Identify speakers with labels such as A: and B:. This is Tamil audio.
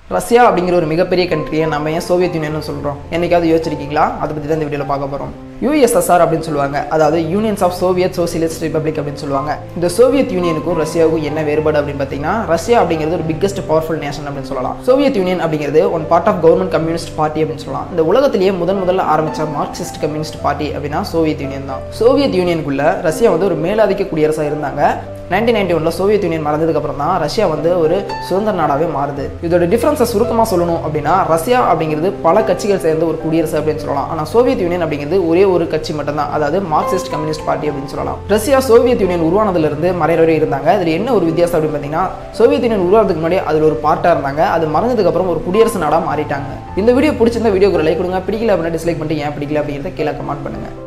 A: ரஷ்யா அப்படிங்கிற ஒரு மிகப்பெரிய கண்ட்ரியை நம்ம ஏன் சோவியத் யூனியன் சொல்கிறோம் என்னைக்காவது யோசிச்சிருக்கீங்களா அதை பற்றி தான் இந்த வீடியோவில் பார்க்க போகிறோம் யூஎஸ்எஸ்ஆர் அப்படின்னு சொல்லுவாங்க அதாவது unions of Soviet socialist republic அப்படின்னு சொல்லுவாங்க இந்த சோவியத் யூனியனுக்கும் ரஷ்யாவுக்கும் என்ன வேறுபாடு அப்படின்னு பார்த்தீங்கன்னா ரஷ்யா அப்படிங்கிறது ஒரு பிக்கஸ்ட் பவர்ஃபுல் நேஷன் அப்படின்னு சொல்லலாம் சோவியத் யூனியன் அப்படிங்கிறது one part of government communist party அப்படின்னு சொல்லலாம் இந்த உலகத்திலேயே முதன் முதல்ல ஆரம்பிச்ச மார்க்சிஸ்ட் கம்யூனிஸ்ட் பார்ட்டி அப்படின்னா சோவியத் யூனியன் தான் சோவியத் யூனியனுக்குள்ள ரஷ்யா வந்து ஒரு மேலாதிக்க குடியரசாக இருந்தாங்க நைன்டீன் நைன்டி ஒனில் சோவியத் யூனியன் மறந்ததுக்கு அப்புறம் தான் ரஷ்யா வந்து ஒரு சுதந்திர நாடாகவே மாறுது இதோட டிஃப்ரென்ஸை சுருக்கமாக சொல்லணும் அப்படின்னா ரஷ்யா அப்படிங்கிறது பல கட்சிகள் சேர்ந்த ஒரு குடியரசு அப்படின்னு சொல்லலாம் ஆனால் சோவியத் யூனியன் அப்படிங்கிறது ஒரே ஒரு கட்சி மட்டும்தான் அதாவது மார்க்சிஸ்ட் கம்யூனிஸ்ட் பார்ட்டி அப்படின்னு சொல்லலாம் ரஷ்யா சோவியத் யூனியன் உருவானதுலேருந்து மறைவரை இருந்தாங்க அதில் என்ன ஒரு வித்தியாசம் அப்படின்னு பார்த்தீங்கன்னா சோவியத் யூனியன் உருவாகிறதுக்கு முன்னாடி அதில் ஒரு பார்ட்டாக இருந்தாங்க அது மறந்ததுக்கு அப்புறம் ஒரு குடியரசு நாடாக மாறிட்டாங்க இந்த வீடியோ பிடிச்சிருந்த வீடியோக்கு லைக் கொடுங்க பிடிக்கல அப்படின்னா டிஸ்லைக் பண்ணிட்டு ஏன் பிடிக்கல அப்படிங்கிறத கீழே கமெண்ட் பண்ணுங்க